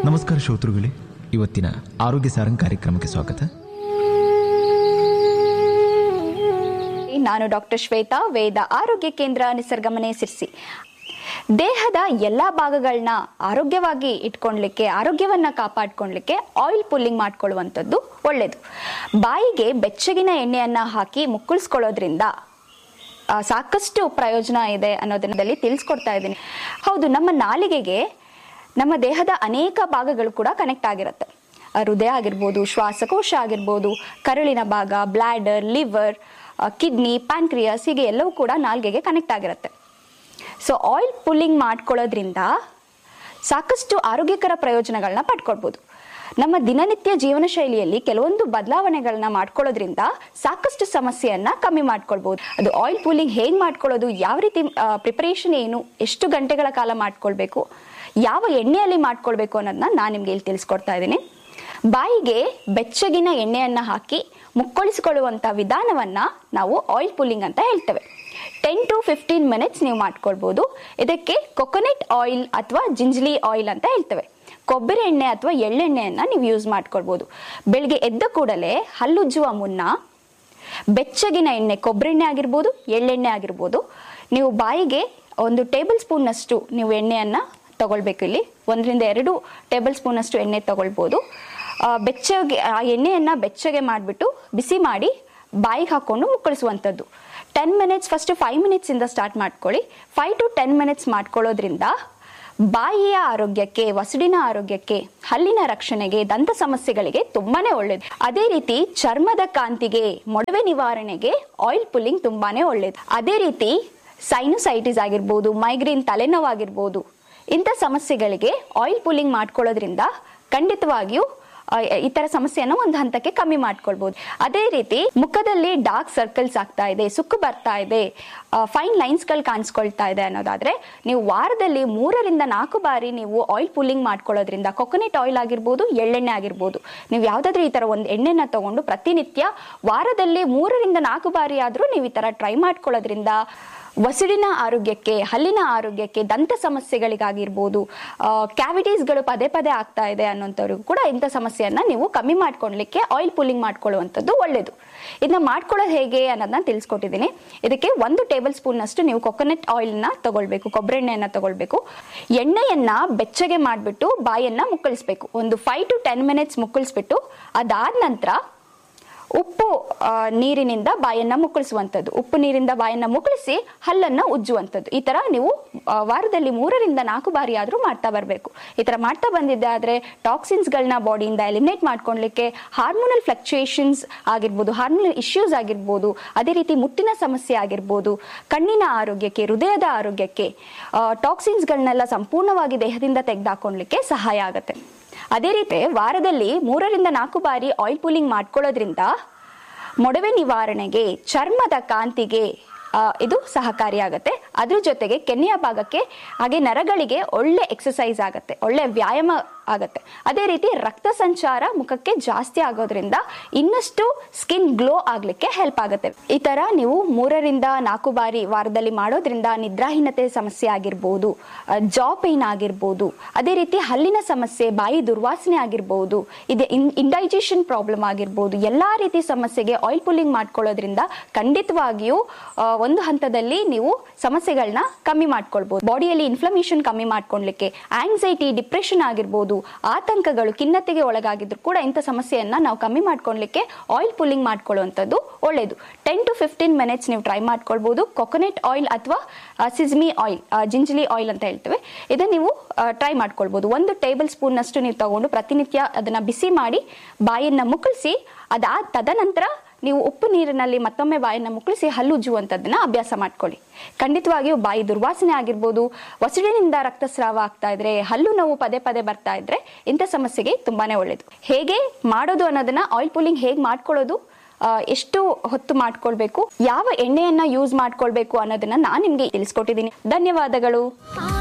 ನಮಸ್ಕಾರ ಶ್ರೋತೃಗಳೇ ಇವತ್ತಿನ ಆರೋಗ್ಯ ಸಾರಂಗ್ ಕಾರ್ಯಕ್ರಮಕ್ಕೆ ಸ್ವಾಗತ ನಾನು ಡಾಕ್ಟರ್ ಶ್ವೇತಾ ವೇದ ಆರೋಗ್ಯ ಕೇಂದ್ರ ನಿಸರ್ಗಮನೆ ಸಿರ್ಸಿ ದೇಹದ ಎಲ್ಲ ಭಾಗಗಳನ್ನ ಆರೋಗ್ಯವಾಗಿ ಇಟ್ಕೊಳ್ಲಿಕ್ಕೆ ಆರೋಗ್ಯವನ್ನ ಕಾಪಾಡ್ಕೊಳ್ಲಿಕ್ಕೆ ಆಯಿಲ್ ಪುಲ್ಲಿಂಗ್ ಮಾಡ್ಕೊಳ್ಳುವಂಥದ್ದು ಒಳ್ಳೆಯದು ಬಾಯಿಗೆ ಬೆಚ್ಚಗಿನ ಎಣ್ಣೆಯನ್ನ ಹಾಕಿ ಮುಕ್ಕಳಿಸ್ಕೊಳ್ಳೋದ್ರಿಂದ ಆ, ಸಾಕಷ್ಟು ಪ್ರಯೋಜನ ಇದೆ ಅನ್ನೋದನ್ನಲ್ಲಿ ತಿಳಿಸ್ಕೊಡ್ತಾ ಇದ್ದೀನಿ ಹೌದು ನಮ್ಮ ನಾಲಿಗೆಗೆ ನಮ್ಮ ದೇಹದ ಅನೇಕ ಭಾಗಗಳು ಕೂಡ ಕನೆಕ್ಟ್ ಆಗಿರುತ್ತೆ ಆ, ಹೃದಯ ಆಗಿರ್ಬೋದು ಶ್ವಾಸಕೋಶ ಆಗಿರ್ಬೋದು ಕರುಳಿನ ಭಾಗ ಬ್ಲ್ಯಾಡರ್ ಲಿವರ್ ಕಿಡ್ನಿ ಪ್ಯಾನ್ಕ್ರಿಯಸ್ ಹೀಗೆ ಎಲ್ಲವೂ ಕೂಡ ನಾಲ್ಗೆಗೆ ಕನೆಕ್ಟ್ ಆಗಿರುತ್ತೆ ಸೊ ಆಯಿಲ್ ಪುಲ್ಲಿಂಗ್ ಮಾಡ್ಕೊಳ್ಳೋದ್ರಿಂದ ಸಾಕಷ್ಟು ಆರೋಗ್ಯಕರ ಪ್ರಯೋಜನಗಳನ್ನ ಪಡ್ಕೊಳ್ಬೋದು ನಮ್ಮ ದಿನನಿತ್ಯ ಜೀವನ ಶೈಲಿಯಲ್ಲಿ ಕೆಲವೊಂದು ಬದಲಾವಣೆಗಳನ್ನ ಮಾಡ್ಕೊಳ್ಳೋದ್ರಿಂದ ಸಾಕಷ್ಟು ಸಮಸ್ಯೆಯನ್ನ ಕಮ್ಮಿ ಮಾಡ್ಕೊಳ್ಬಹುದು ಅದು ಆಯಿಲ್ ಪೂಲಿಂಗ್ ಹೇಗೆ ಮಾಡ್ಕೊಳ್ಳೋದು ಯಾವ ರೀತಿ ಪ್ರಿಪರೇಷನ್ ಏನು ಎಷ್ಟು ಗಂಟೆಗಳ ಕಾಲ ಮಾಡ್ಕೊಳ್ಬೇಕು ಯಾವ ಎಣ್ಣೆಯಲ್ಲಿ ಮಾಡ್ಕೊಳ್ಬೇಕು ಅನ್ನೋದನ್ನ ನಾನು ನಿಮ್ಗೆ ಇಲ್ಲಿ ತಿಳಿಸ್ಕೊಡ್ತಾ ಇದ್ದೀನಿ ಬಾಯಿಗೆ ಬೆಚ್ಚಗಿನ ಎಣ್ಣೆಯನ್ನ ಹಾಕಿ ಮುಕ್ಕೊಳಿಸಿಕೊಳ್ಳುವಂತ ವಿಧಾನವನ್ನ ನಾವು ಆಯಿಲ್ ಪುಲ್ಲಿಂಗ್ ಅಂತ ಹೇಳ್ತೇವೆ ಟೆನ್ ಟು ಫಿಫ್ಟೀನ್ ಮಿನಿಟ್ಸ್ ನೀವು ಮಾಡ್ಕೊಳ್ಬೋದು ಇದಕ್ಕೆ ಕೊಕೊನೆಟ್ ಆಯಿಲ್ ಅಥವಾ ಜಿಂಜಲಿ ಆಯಿಲ್ ಅಂತ ಹೇಳ್ತೇವೆ ಕೊಬ್ಬರಿ ಎಣ್ಣೆ ಅಥವಾ ಎಳ್ಳೆಣ್ಣೆಯನ್ನ ನೀವು ಯೂಸ್ ಮಾಡ್ಕೊಳ್ಬೋದು ಬೆಳಿಗ್ಗೆ ಎದ್ದ ಕೂಡಲೇ ಹಲ್ಲುಜ್ಜುವ ಮುನ್ನ ಬೆಚ್ಚಗಿನ ಎಣ್ಣೆ ಕೊಬ್ಬರಿ ಎಣ್ಣೆ ಆಗಿರ್ಬೋದು ಎಳ್ಳೆಣ್ಣೆ ಆಗಿರ್ಬೋದು ನೀವು ಬಾಯಿಗೆ ಒಂದು ಟೇಬಲ್ ಸ್ಪೂನ್ನಷ್ಟು ನೀವು ಎಣ್ಣೆಯನ್ನ ತಗೊಳ್ಬೇಕು ಇಲ್ಲಿ ಒಂದರಿಂದ ಎರಡು ಟೇಬಲ್ ಸ್ಪೂನಷ್ಟು ಎಣ್ಣೆ ತಗೊಳ್ಬೋದು ಆ, ಬೆಚ್ಚಗೆ ಆ ಎಣ್ಣೆಯನ್ನ ಬೆಚ್ಚಗೆ ಮಾಡಿಬಿಟ್ಟು ಬಿಸಿ ಮಾಡಿ ಬಾಯಿಗೆ ಹಾಕೊಂಡು ಮುಕ್ಕಳಿಸುವಂಥದ್ದು ten minutes first five minutes ಇಂದ ಸ್ಟಾರ್ಟ್ ಮಾಡ್ಕೊಳ್ಳಿ ಫೈವ್ ಟು ಟೆನ್ ಮಿನಿಟ್ಸ್ ಮಾಡ್ಕೊಳ್ಳೋದ್ರಿಂದ ಬಾಯಿಯ ಆರೋಗ್ಯಕ್ಕೆ ವಸಡಿನ ಆರೋಗ್ಯಕ್ಕೆ ಹಲ್ಲಿನ ರಕ್ಷಣೆಗೆ ದಂತ ಸಮಸ್ಯೆಗಳಿಗೆ ತುಂಬಾನೇ ಒಳ್ಳೇದು ಅದೇ ರೀತಿ ಚರ್ಮದ ಕಾಂತಿಗೆ ಮೊಡವೆ ನಿವಾರಣೆಗೆ ಆಯಿಲ್ ಪುಲ್ಲಿಂಗ್ ತುಂಬಾನೇ ಒಳ್ಳೇದು ಅದೇ ರೀತಿ ಸೈನುಸೈಟಿಸ್ ಆಗಿರ್ಬೋದು ಮೈಗ್ರೇನ್ ತಲೆನೋವಾಗಿರ್ಬೋದು ಇಂಥ ಸಮಸ್ಯೆಗಳಿಗೆ ಆಯಿಲ್ ಪುಲ್ಲಿಂಗ್ ಮಾಡ್ಕೊಳ್ಳೋದ್ರಿಂದ ಖಂಡಿತವಾಗಿಯೂ ಆ, ಈ ತರ ಸಮಸ್ಯೆಯನ್ನ ಒಂದು ಹಂತಕ್ಕೆ ಕಮ್ಮಿ ಮಾಡ್ಕೊಳ್ಬಹುದು ಅದೇ ರೀತಿ ಮುಖದಲ್ಲಿ ಡಾರ್ಕ್ ಸರ್ಕಲ್ಸ್ ಆಗ್ತಾ ಇದೆ ಸುಕ್ಕು ಬರ್ತಾ ಇದೆ ಫೈನ್ ಲೈನ್ಸ್ ಗಳು ಕಾಣಿಸ್ಕೊಳ್ತಾ ಇದೆ ಅನ್ನೋದಾದ್ರೆ ನೀವು ವಾರದಲ್ಲಿ ಮೂರರಿಂದ ನಾಲ್ಕು ಬಾರಿ ನೀವು ಆಯಿಲ್ ಪುಲ್ಲಿಂಗ್ ಮಾಡ್ಕೊಳ್ಳೋದ್ರಿಂದ ಕೊಕೊನೆಟ್ ಆಯಿಲ್ ಆಗಿರ್ಬೋದು ಎಳ್ಳೆಣ್ಣೆ ಆಗಿರ್ಬೋದು ನೀವು ಯಾವ್ದಾದ್ರು ಈ ತರ ಒಂದು ಎಣ್ಣೆನ ತಗೊಂಡು ಪ್ರತಿನಿತ್ಯ ವಾರದಲ್ಲಿ ಮೂರರಿಂದ ನಾಲ್ಕು ಬಾರಿ ಆದ್ರೂ ನೀವು ಈ ತರ ಟ್ರೈ ಮಾಡ್ಕೊಳ್ಳೋದ್ರಿಂದ ವಸಡಿನ ಆರೋಗ್ಯಕ್ಕೆ ಹಲ್ಲಿನ ಆರೋಗ್ಯಕ್ಕೆ ದಂತ ಸಮಸ್ಯೆಗಳಿಗಾಗಿರ್ಬೋದು ಕ್ಯಾವಿಟೀಸ್ಗಳು ಪದೇ ಪದೇ ಆಗ್ತಾ ಇದೆ ಅನ್ನೋಂಥವ್ರಿಗೂ ಕೂಡ ಇಂಥ ಸಮಸ್ಯೆಯನ್ನ ನೀವು ಕಮ್ಮಿ ಮಾಡ್ಕೊಳ್ಲಿಕ್ಕೆ ಆಯಿಲ್ ಪುಲ್ಲಿಂಗ್ ಮಾಡ್ಕೊಳ್ಳುವಂಥದ್ದು ಒಳ್ಳೇದು ಇದನ್ನ ಮಾಡ್ಕೊಳ್ಳೋದು ಹೇಗೆ ಅನ್ನೋದನ್ನ ತಿಳಿಸ್ಕೊಟ್ಟಿದ್ದೀನಿ ಇದಕ್ಕೆ ಒಂದು ಟೇಬಲ್ ಸ್ಪೂನ್ ಅಷ್ಟು ನೀವು ಕೊಕೊನಟ್ ಆಯಿಲ್ನ ತಗೊಳ್ಬೇಕು ಕೊಬ್ಬರಿ ಎಣ್ಣೆಯನ್ನ ತಗೊಳ್ಬೇಕು ಎಣ್ಣೆಯನ್ನ ಬೆಚ್ಚಗೆ ಮಾಡಿಬಿಟ್ಟು ಬಾಯನ್ನ ಮುಕ್ಕಳಿಸ್ಬೇಕು ಒಂದು ಫೈವ್ ಟು ಟೆನ್ ಮಿನಿಟ್ಸ್ ಮುಕ್ಕಳಿಸ್ಬಿಟ್ಟು ಅದಾದ ನಂತರ ಉಪ್ಪು ಆ, ನೀರಿನಿಂದ ಬಾಯನ್ನ ಮುಕ್ಕಳಿಸುವಂಥದ್ದು ಉಪ್ಪು ನೀರಿಂದ ಬಾಯನ್ನ ಮುಕ್ಕಳಿಸಿ ಹಲ್ಲನ್ನ ಉಜ್ಜುವಂಥದ್ದು ಈ ತರ ನೀವು ಆ, ವಾರದಲ್ಲಿ ಮೂರರಿಂದ ನಾಲ್ಕು ಬಾರಿ ಆದ್ರೂ ಮಾಡ್ತಾ ಬರಬೇಕು ಈ ತರ ಮಾಡ್ತಾ ಬಂದಿದ್ದೆ ಆದ್ರೆ ಟಾಕ್ಸಿನ್ಸ್ಗಳನ್ನ ಬಾಡಿಯಿಂದ ಎಲಿಮಿನೇಟ್ ಮಾಡ್ಕೊಳ್ಲಿಕ್ಕೆ ಹಾರ್ಮೋನಲ್ ಫ್ಲಕ್ಚುಯೇಷನ್ಸ್ ಆಗಿರ್ಬೋದು ಹಾರ್ಮೋನಲ್ ಇಶ್ಯೂಸ್ ಆಗಿರ್ಬೋದು ಅದೇ ರೀತಿ ಮುಟ್ಟಿನ ಸಮಸ್ಯೆ ಆಗಿರ್ಬೋದು ಕಣ್ಣಿನ ಆರೋಗ್ಯಕ್ಕೆ ಹೃದಯದ ಆರೋಗ್ಯಕ್ಕೆ ಟಾಕ್ಸಿನ್ಸ್ಗಳನ್ನೆಲ್ಲ ಸಂಪೂರ್ಣವಾಗಿ ದೇಹದಿಂದ ತೆಗೆದಾಕೊಳ್ಳಿಕ್ಕೆ ಸಹಾಯ ಆಗುತ್ತೆ ಅದೇ ರೀತಿ ವಾರದಲ್ಲಿ ಮೂರರಿಂದ ನಾಲ್ಕು ಬಾರಿ ಆಯಿಲ್ ಪೂಲಿಂಗ್ ಮಾಡ್ಕೊಳ್ಳೋದ್ರಿಂದ ಮೊಡವೆ ನಿವಾರಣೆಗೆ ಚರ್ಮದ ಕಾಂತಿಗೆ ಆ, ಇದು ಸಹಕಾರಿಯಾಗತ್ತೆ ಅದ್ರ ಜೊತೆಗೆ ಕೆನ್ನೆಯ ಭಾಗಕ್ಕೆ ಹಾಗೆ ನರಗಳಿಗೆ ಒಳ್ಳೆ ಎಕ್ಸಸೈಸ್ ಆಗತ್ತೆ ಒಳ್ಳೆ ವ್ಯಾಯಾಮ ಆಗತ್ತೆ ಅದೇ ರೀತಿ ರಕ್ತ ಸಂಚಾರ ಮುಖಕ್ಕೆ ಜಾಸ್ತಿ ಆಗೋದ್ರಿಂದ ಇನ್ನಷ್ಟು ಸ್ಕಿನ್ ಗ್ಲೋ ಆಗ್ಲಿಕ್ಕೆ ಹೆಲ್ಪ್ ಆಗುತ್ತೆ ಈ ತರ ನೀವು ಮೂರರಿಂದ ನಾಲ್ಕು ಬಾರಿ ವಾರದಲ್ಲಿ ಮಾಡೋದ್ರಿಂದ ನಿದ್ರಾಹೀನತೆ ಸಮಸ್ಯೆ ಆಗಿರ್ಬೋದು ಜಾ ಪೇನ್ ಆಗಿರ್ಬೋದು ಅದೇ ರೀತಿ ಹಲ್ಲಿನ ಸಮಸ್ಯೆ ಬಾಯಿ ದುರ್ವಾಸನೆ ಆಗಿರ್ಬೋದು ಇದೆ ಇಂಡೈಜೆಷನ್ ಪ್ರಾಬ್ಲಮ್ ಆಗಿರ್ಬೋದು ಎಲ್ಲಾ ರೀತಿ ಸಮಸ್ಯೆಗೆ ಆಯಿಲ್ ಪುಲ್ಲಿಂಗ್ ಮಾಡ್ಕೊಳ್ಳೋದ್ರಿಂದ ಖಂಡಿತವಾಗಿಯೂ ಆ, ಒಂದು ಹಂತದಲ್ಲಿ ನೀವು ಸಮಸ್ಯೆಗಳನ್ನ ಕಮ್ಮಿ ಮಾಡ್ಕೊಳ್ಬಹುದು ಬಾಡಿಯಲ್ಲಿ ಇನ್ಫ್ಲಮೇಷನ್ ಕಮ್ಮಿ ಮಾಡ್ಕೊಳ್ಲಿಕ್ಕೆ ಆಂಗ್ಸೈಟಿ ಡಿಪ್ರೆಷನ್ ಆಗಿರ್ಬೋದು ಆತಂಕಗಳು ಖಿನ್ನತೆಗೆ ಒಳಗಾಗಿದ್ರು ಕೂಡ ಇಂಥ ಸಮಸ್ಯೆಯನ್ನ ನಾವು ಕಮ್ಮಿ ಮಾಡ್ಕೊಳ್ಲಿಕ್ಕೆ ಆಯಿಲ್ ಪುಲ್ಲಿಂಗ್ ಮಾಡ್ಕೊಳ್ಳುವಂಥದ್ದು ಒಳ್ಳೇದು ಟೆನ್ ಟು ಫಿಫ್ಟೀನ್ ಮಿನಿಟ್ಸ್ ನೀವು ಟ್ರೈ ಮಾಡ್ಕೊಳ್ಬಹುದು ಕೊಕೊನೆಟ್ ಆಯಿಲ್ ಅಥವಾ ಸಿಸ್ಮಿ ಆಯಿಲ್ ಜಿಂಜಲಿ ಆಯಿಲ್ ಅಂತ ಹೇಳ್ತೇವೆ ಇದನ್ನ ನೀವು ಟ್ರೈ ಮಾಡ್ಕೊಳ್ಬಹುದು ಒಂದು ಟೇಬಲ್ ಸ್ಪೂನ್ ಅಷ್ಟು ನೀವು ತಗೊಂಡು ಪ್ರತಿನಿತ್ಯ ಅದನ್ನ ಬಿಸಿ ಮಾಡಿ ಬಾಯನ್ನ ಮುಕ್ಕಳಿಸಿ ಅದಾದ ತದನಂತರ ನೀವು ಉಪ್ಪು ನೀರಿನಲ್ಲಿ ಮತ್ತೊಮ್ಮೆ ಬಾಯನ್ನ ಮುಕ್ಕಳಿಸಿ ಹಲ್ಲುಜ್ಜುವಂಥದ್ದನ್ನ ಅಭ್ಯಾಸ ಮಾಡ್ಕೊಳ್ಳಿ ಖಂಡಿತವಾಗಿಯೂ ಬಾಯಿ ದುರ್ವಾಸನೆ ಆಗಿರ್ಬೋದು ವಸಡಿನಿಂದ ರಕ್ತಸ್ರಾವ ಆಗ್ತಾ ಇದ್ರೆ ಹಲ್ಲು ನೋವು ಪದೇ ಪದೇ ಬರ್ತಾ ಇದ್ರೆ ಇಂಥ ಸಮಸ್ಯೆಗೆ ತುಂಬಾನೇ ಒಳ್ಳೇದು ಹೇಗೆ ಮಾಡೋದು ಅನ್ನೋದನ್ನ ಆಯಿಲ್ ಪುಲ್ಲಿಂಗ್ ಹೇಗೆ ಮಾಡ್ಕೊಳ್ಳೋದು ಆ, ಎಷ್ಟು ಹೊತ್ತು ಮಾಡ್ಕೊಳ್ಬೇಕು ಯಾವ ಎಣ್ಣೆಯನ್ನ ಯೂಸ್ ಮಾಡ್ಕೊಳ್ಬೇಕು ಅನ್ನೋದನ್ನ ನಾನು ನಿಮ್ಗೆ ತಿಳಿಸ್ಕೊಟ್ಟಿದ್ದೀನಿ ಧನ್ಯವಾದಗಳು ಆ